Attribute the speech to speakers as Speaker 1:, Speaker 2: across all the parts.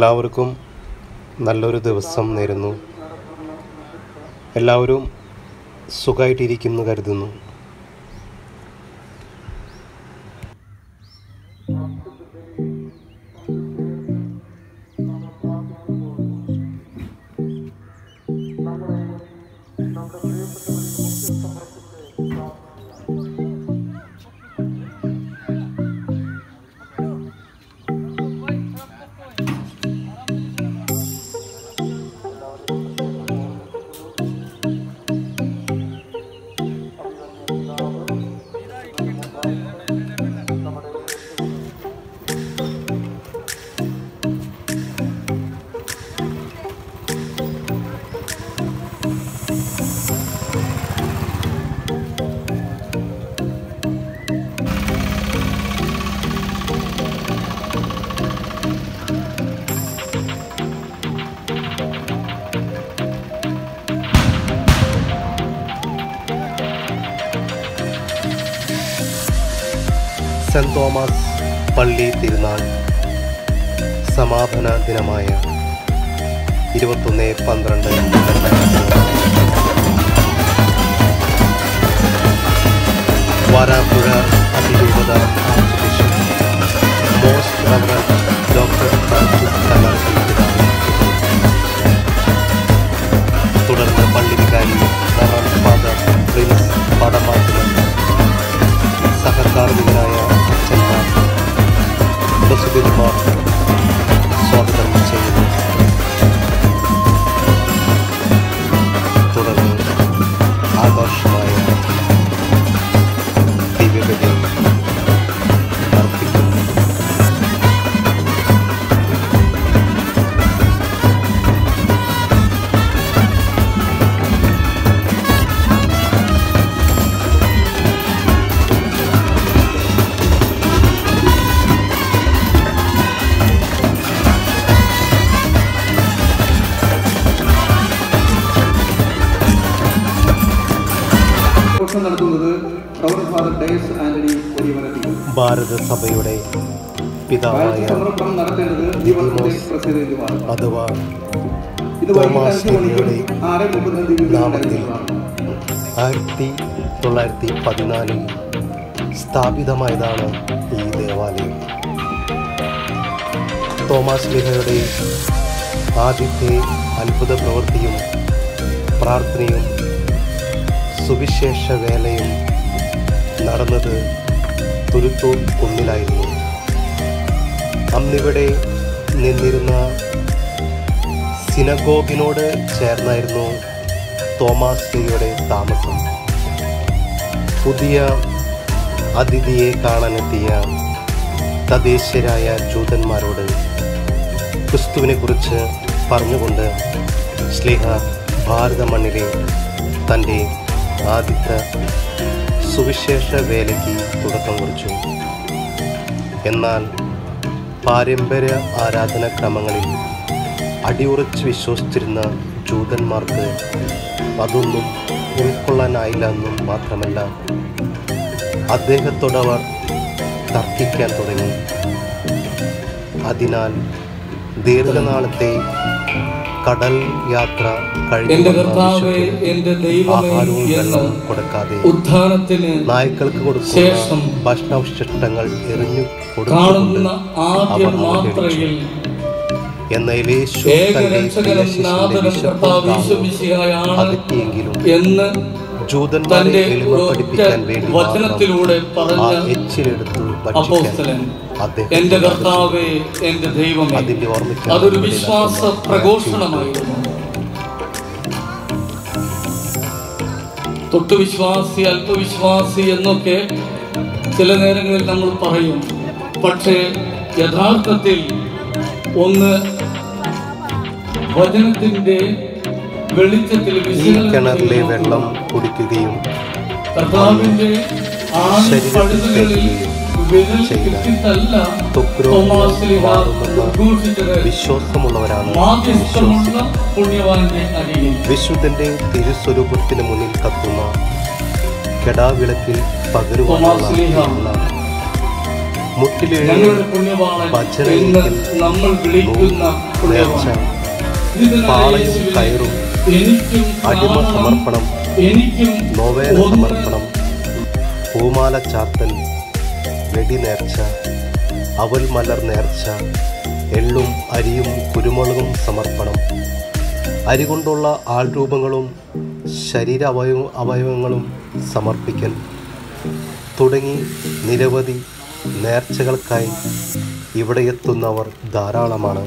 Speaker 1: എല്ലാവർക്കും നല്ലൊരു ദിവസം നേരുന്നു എല്ലാവരും സുഖമായിട്ടിരിക്കുന്നു കരുതുന്നു സെൻറ് തോമസ് പള്ളി തിരുനാൾ സമാപന ദിനമായ ഇരുപത്തൊന്ന് പന്ത്രണ്ട് വാരാപ്പുഴ അതിരൂപത archbishop most reverend doctor Francis കലാർജി പിതാവ് തുടർന്ന് പള്ളി വികാരി റവറൻറ്റ് ഫാദർ പ്രിൻസ് പടമാറ്റിലും സഹകാർമികരായ അച്ഛന്മാർ പ്രസിദ്ധന്മാർ സ്വാഗതം ചെയ്യുന്നു തുടർന്ന് ആഘോഷമായ ദിവ്യബലി അർപ്പിക്കുന്നു
Speaker 2: ദിവസം നടത്തുന്നത് റവറൻഡ് ഫാദർ ഡേസ് ആന്റണി ഒരിവനത്തിൽ
Speaker 1: ഭാരതസഭയുടെ പിതാവായ
Speaker 2: കാഴ്ച സമർപ്പണം നടത്തേണ്ടത് ഈ വർഷത്തെ പ്രസിഡന്റുമാർ
Speaker 1: അഥവാ
Speaker 2: ഇത് വൈകിട്ട്
Speaker 1: തോമസ്
Speaker 2: അഞ്ച് മണിക്കും
Speaker 1: ലിബിയുടെ
Speaker 2: ആറ് മുപ്പതിന് ദിവ്യബലി
Speaker 1: നാമത്തിൽ
Speaker 2: ഉണ്ടായിരിക്കുന്നതാണ്.
Speaker 1: ആയിരത്തി തൊള്ളായിരത്തി പതിനാലിൽ സ്ഥാപിതമായതാണ് ഈ ദേവാലയം തോമസ് ലിഹയുടെ ആദ്യത്തെ അത്ഭുത പ്രവൃത്തിയും പ്രാർത്ഥനയും സുവിശേഷ വേലയും നടന്നത് തുരുത്തൂർ കുന്നിലായിരുന്നു അന്നിവിടെ നിന്നിരുന്ന സിനഗോഗിനോട് ചേർന്നായിരുന്നു തോമാസ് ലിയുടെ താമസം പുതിയ അതിഥിയെ കാണാനെത്തിയ തദ്ദേശീയരായ ജൂതന്മാരോട് ക്രിസ്തുവിനെ കുറിച്ച് പറഞ്ഞുകൊണ്ട് സ്ലേഹ ഭാരത മണ്ണിലെ തൻ്റെ ആദ്യത്തെ സുവിശേഷ വേലയ്ക്ക് തുടക്കം കുറിച്ചു എന്നാൽ പാരമ്പര്യ ആരാധനാക്രമങ്ങളിൽ അടിയുറച്ച് വിശ്വസിച്ചിരുന്ന ജൂതന്മാർക്ക് അതൊന്നും ഉൾക്കൊള്ളാനായില്ല എന്നും മാത്രമല്ല അദ്ദേഹത്തോടവർ തർക്കിക്കാൻ തുടങ്ങി അതിനാൽ ദീർഘനാളത്തെ കടൽ യാത്ര
Speaker 3: എന്റെ
Speaker 1: കഴിഞ്ഞു
Speaker 3: കർത്താവേ എന്റെ ദൈവമേ
Speaker 1: ആഹാരവും
Speaker 3: എന്ന്
Speaker 1: വെള്ളവും കൊടുക്കാതെ
Speaker 3: ഉത്ഥാനത്തിന്
Speaker 1: നായ്ക്കൾക്ക് കൊടുക്കുന്ന
Speaker 3: ശേഷം
Speaker 1: ഭക്ഷണാവശിഷ്ടങ്ങൾ എറിഞ്ഞു
Speaker 3: കാണുന്ന
Speaker 1: കൊടുത്തുകൊണ്ട്
Speaker 3: ആദ്യ
Speaker 1: അവർ
Speaker 3: മാത്രയിൽ
Speaker 1: എന്നാൽ യേശു
Speaker 3: ഏക
Speaker 1: തന്റെ
Speaker 3: രക്ഷകനും
Speaker 1: പ്രിയ
Speaker 3: നാഥനും
Speaker 1: ശിഷ്യന്റെ
Speaker 3: കർത്താവ്
Speaker 1: വിശപ്പും ദാഹവും
Speaker 3: ഈശോമിശിഹായാണ്
Speaker 1: അകറ്റിയെങ്കിലും
Speaker 3: എന്ന്
Speaker 1: ജൂതന്മാരെ
Speaker 3: തന്റെ
Speaker 1: എളിമ
Speaker 3: ഒറ്റ
Speaker 1: പഠിപ്പിക്കാൻ വേണ്ടി മാത്രം
Speaker 3: വചനത്തിലൂടെ
Speaker 1: ആ
Speaker 3: പറഞ്ഞ
Speaker 1: എച്ചിലെടുത്ത് ഭക്ഷിക്കാൻ
Speaker 3: അപ്പോസ്തലൻ
Speaker 1: അദ്ദേഹം
Speaker 3: എന്റെ കർത്താവേ എന്റെ ദൈവമേ
Speaker 1: അതിന്റെ ഓർമ്മയ്ക്ക്
Speaker 3: അതൊരു വിശ്വാസ പ്രഘോഷണമായിരുന്നു തൊട്ടുവിശ്വാസി അല്പവിശ്വാസി എന്നൊക്കെ ചില നേരങ്ങളിൽ നമ്മൾ പറയും പക്ഷേ യഥാർത്ഥത്തിൽ ഒന്ന് വചനത്തിന്റെ വെളിച്ചത്തിൽ
Speaker 1: ഈ
Speaker 3: വിശകലനം
Speaker 1: കിണറിലെ
Speaker 3: ചെയ്ത്
Speaker 1: വെള്ളം
Speaker 3: നോക്കുക.
Speaker 1: കുടിക്കുകയും
Speaker 3: കർത്താവിന്റെ ആണിപ്പഴുതുകളിൽ വിരൽ
Speaker 1: ചെയ്താൽ
Speaker 3: ഇട്ടിട്ടല്ല
Speaker 1: തൊക്കുരോഗികൾ
Speaker 3: തോമാസ് ലീഹ
Speaker 1: മാറുമെന്ന
Speaker 3: ഉദ്ഘോഷിച്ചത്
Speaker 1: വിശ്വാസമുള്ളവരാണ്
Speaker 3: മാധ്യസ്ഥമുള്ള
Speaker 1: വിശ്വസിക്കുന്നത്
Speaker 3: പുണ്യവാന്റെ അരികിൽ
Speaker 1: വിശുദ്ധന്റെ തിരുസ്വരൂപത്തിന് മുന്നിൽ കത്തുന്ന കെടാവിളക്കിൽ
Speaker 3: തോമാസ് ലീഹ
Speaker 1: പകരുവാനുള്ള മുട്ടിലെഴുതി
Speaker 3: ഞങ്ങളുടെ പുണ്യവാളൻ
Speaker 1: ഭജന
Speaker 3: എന്ന്
Speaker 1: ഇരിക്കൽ,
Speaker 3: നമ്മൾ വിളിക്കുന്ന
Speaker 1: നേർച്ച
Speaker 3: പുണ്യവാളൻ ഇതിനായി
Speaker 1: പാളയും
Speaker 3: യേശുവേ,
Speaker 1: കയറും
Speaker 3: എനിക്കും
Speaker 1: അടിമ
Speaker 3: കാണണം,
Speaker 1: സമർപ്പണം
Speaker 3: എനിക്കും
Speaker 1: നോവേന
Speaker 3: ഒന്ന്
Speaker 1: സമർപ്പണം പൂമാല ചാത്തൽ വെടിനേർച്ച അവൽ മലർ നേർച്ച എള്ളും അരിയും കുരുമുളകും സമർപ്പണം അരി കൊണ്ടുള്ള ആൾരൂപങ്ങളും ശരീര അവയവ അവയവങ്ങളും സമർപ്പിക്കൽ തുടങ്ങി നിരവധി നേർച്ചകൾക്കായി ഇവിടെ എത്തുന്നവർ ധാരാളമാണ്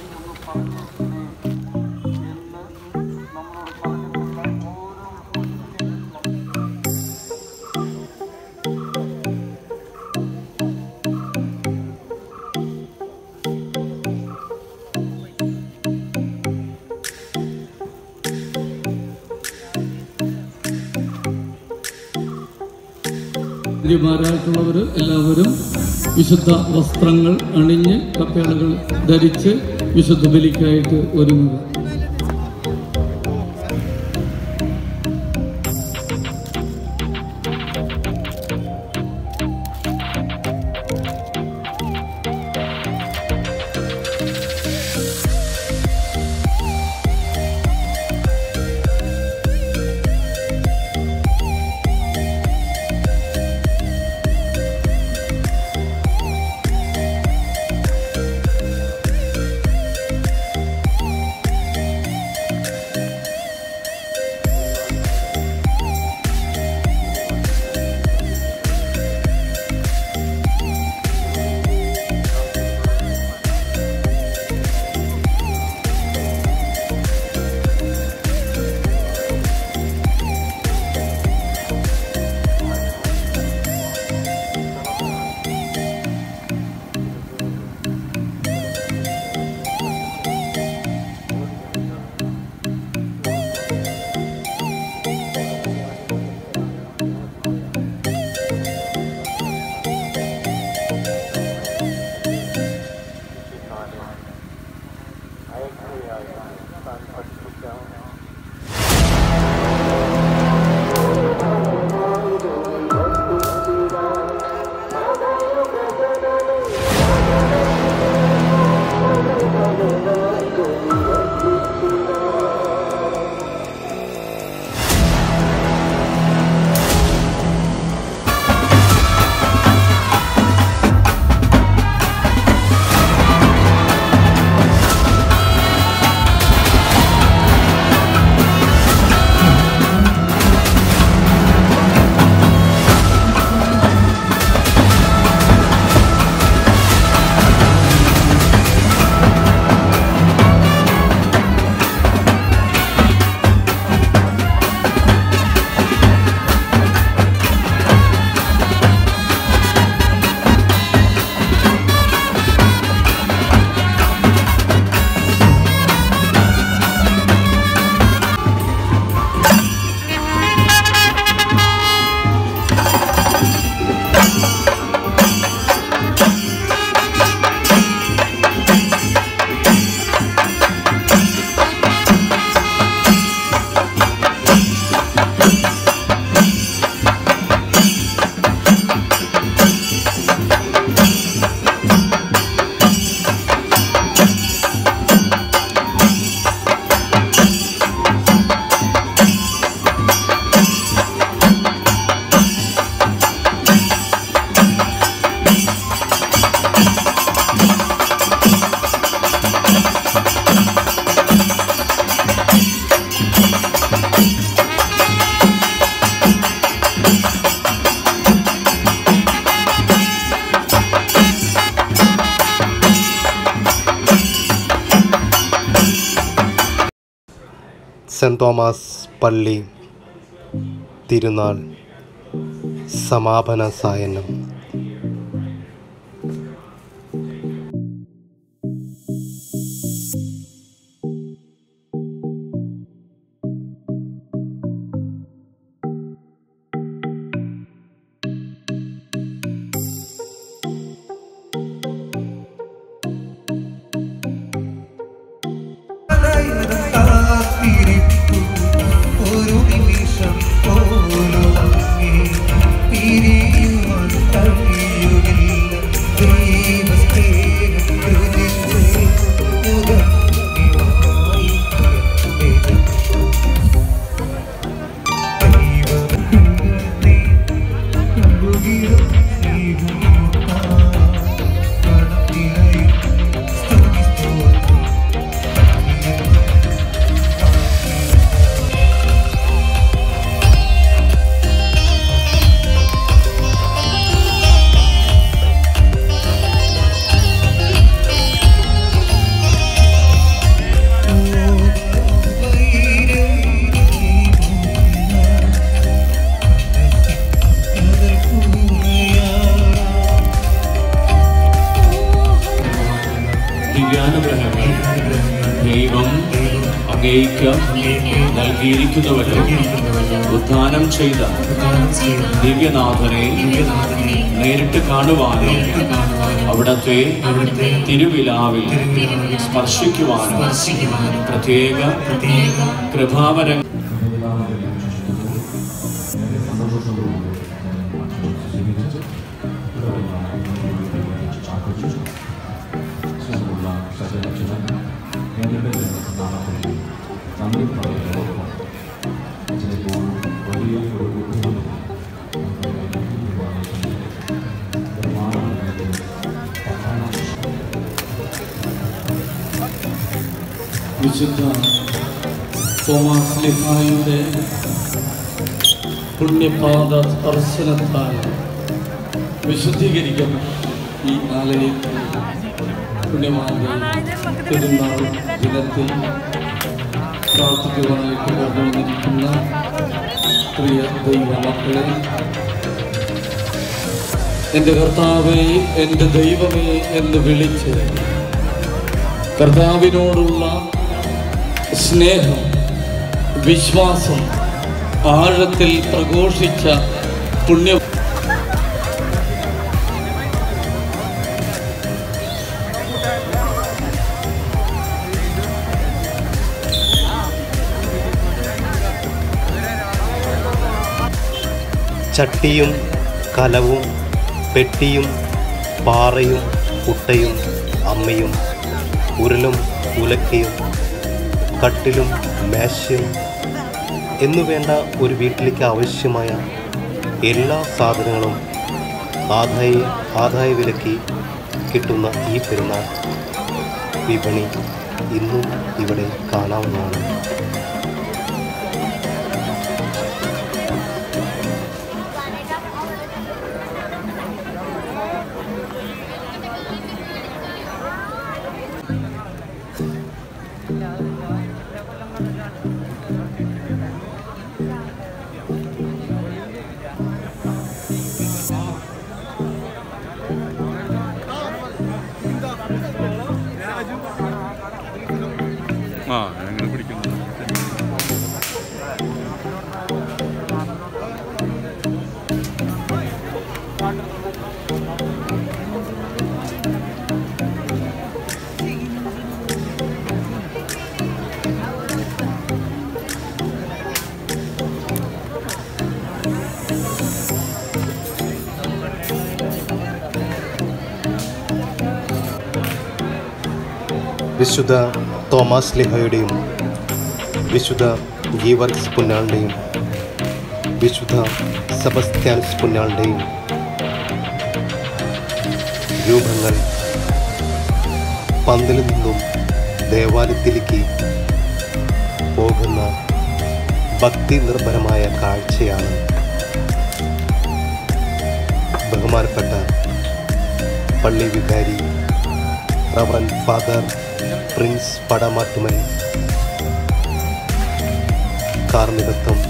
Speaker 3: ഭാര്യമാരായിട്ടുള്ളവർ എല്ലാവരും വിശുദ്ധ വസ്ത്രങ്ങൾ അണിഞ്ഞ് കപ്പേളകൾ ധരിച്ച് വിശുദ്ധ ബലിക്കായിട്ട് ഒരുങ്ങുക
Speaker 1: സെൻറ് തോമസ് പള്ളി തിരുനാൾ സമാപന സായനം
Speaker 4: കാത്തിരിപ്പു ഒരു നിമിഷം പോലും അങ്ങേ പിരിയുവാൻ കഴിയില്ല അങ്ങേക്ക് നൽകിയിരിക്കുന്നുവല്ലോ ഉദ്ധാനം ചെയ്ത ദിവ്യനാഥനെ നേരിട്ട് കാണുവാനും അവിടത്തെ തിരുവിലാവിൽ സ്പർശിക്കുവാനും പ്രത്യേക കൃപാവരം
Speaker 3: വിശുദ്ധ തോമാസ് ലിഹായുടെ പുണ്യപാദ സ്പർശനത്താൽ വിശുദ്ധീകരിക്കപ്പെട്ട ഈ ആലയത്തിൽ പുണ്യമാന്റെ തിരുനാൾ ദിനത്തിൽ പ്രാർത്ഥിക്കുവാനായിട്ട് കടന്നുവന്നിരിക്കുന്ന പ്രിയ ദൈവമക്കളെ എൻ്റെ കർത്താവേ എൻ്റെ ദൈവമേ എന്ന് വിളിച്ച് കർത്താവിനോടുള്ള സ്നേഹം വിശ്വാസം ആഴത്തിൽ പ്രഘോഷിച്ച പുണ്യ
Speaker 1: ചട്ടിയും കലവും പെട്ടിയും പാറയും കുട്ടയും അമ്മയും ഉരുളും ഉലക്കയും കട്ടിലും മേശയും എന്നുവേണ്ട ഒരു വീട്ടിലേക്ക് ആവശ്യമായ എല്ലാ സാധനങ്ങളും ആദായ ആദായ വിലക്ക് കിട്ടുന്ന ഈ പെരുന്നാൾ വിപണി ഇന്നും ഇവിടെ കാണാവുന്നതാണ്
Speaker 5: ആ അങ്ങനെ പിടിക്കുന്നു
Speaker 1: വിശുദ്ധ തോമസ് ലിഹയുടെയും വിശുദ്ധ ഗീവർസ് പുന്നാളുടെയും വിശുദ്ധ സെബസ്ത്യാൻസ് പുന്നാളുടെയും രൂപങ്ങൾ പന്തലിൽ നിന്നും ദേവാലയത്തിലേക്ക് പോകുന്ന ഭക്തി നിർഭരമായ കാഴ്ചയാണ് ബഹുമാനപ്പെട്ട പള്ളി വികാരി റവറൻ ഫാദർ പ്രിൻസ് പടമാറ്റുമൻ കാർമികത്വം